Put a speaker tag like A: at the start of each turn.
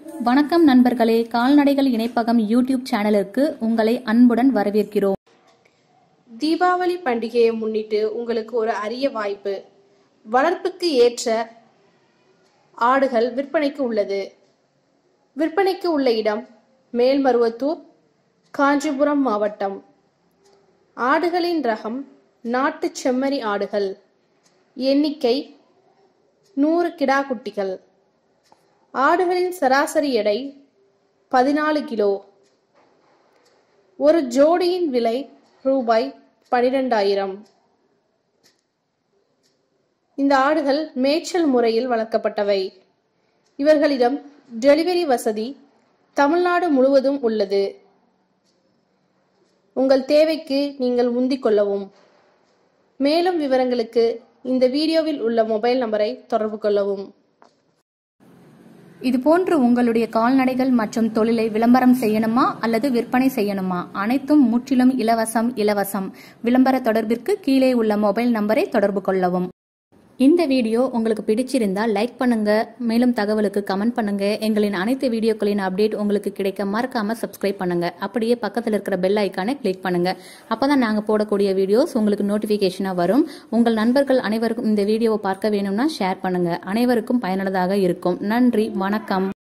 A: வணக்கம் நண்பர்களே கால்நடைகள் இணைப்பகம் யூடியூப் சேனலுக்கு உங்களை அன்புடன் வரவேற்கிறோம்
B: தீபாவளி பண்டிகையை முன்னிட்டு உங்களுக்கு ஒரு அரிய வாய்ப்பு வளர்ப்புக்கு ஏற்ற ஆடுகள் விற்பனைக்கு உள்ளது விற்பனைக்கு உள்ள இடம் மேல்மருவத்தூர் காஞ்சிபுரம் மாவட்டம் ஆடுகளின் ரகம் நாட்டு செம்மறி ஆடுகள் எண்ணிக்கை நூறு கிடா குட்டிகள் ஆடுகளின் சராசரி எடை பதினாலு கிலோ ஒரு ஜோடியின் விலை ரூபாய் பனிரெண்டாயிரம் இந்த ஆடுகள் மேய்ச்சல் முறையில் வளர்க்கப்பட்டவை இவர்களிடம் டெலிவரி வசதி தமிழ்நாடு முழுவதும் உள்ளது உங்கள் தேவைக்கு நீங்கள் முந்திக் கொள்ளவும் மேலும் விவரங்களுக்கு இந்த வீடியோவில் உள்ள மொபைல் நம்பரை தொடர்பு கொள்ளவும்
A: இதுபோன்று உங்களுடைய கால்நடைகள் மற்றும் தொழிலை விளம்பரம் செய்யணுமா அல்லது விற்பனை செய்யணுமா அனைத்தும் முற்றிலும் இலவசம் இலவசம் விளம்பர தொடர்பிற்கு கீழே உள்ள மொபைல் நம்பரை தொடர்பு கொள்ளவும் இந்த வீடியோ உங்களுக்கு பிடிச்சிருந்தா லைக் பண்ணுங்க மேலும் தகவலுக்கு கமெண்ட் பண்ணுங்க எங்களின் அனைத்து வீடியோக்களின் அப்டேட் உங்களுக்கு கிடைக்க மறக்காம சப்ஸ்கிரைப் பண்ணுங்க அப்படியே பக்கத்தில் இருக்கிற பெல் ஐக்கானை கிளிக் பண்ணுங்க அப்பதான் நாங்க போடக்கூடிய வீடியோஸ் உங்களுக்கு நோட்டிபிகேஷனா வரும் உங்கள் நண்பர்கள் அனைவருக்கும் இந்த வீடியோவை பார்க்க வேணும்னா ஷேர் பண்ணுங்க அனைவருக்கும் பயனுள்ளதாக இருக்கும் நன்றி வணக்கம்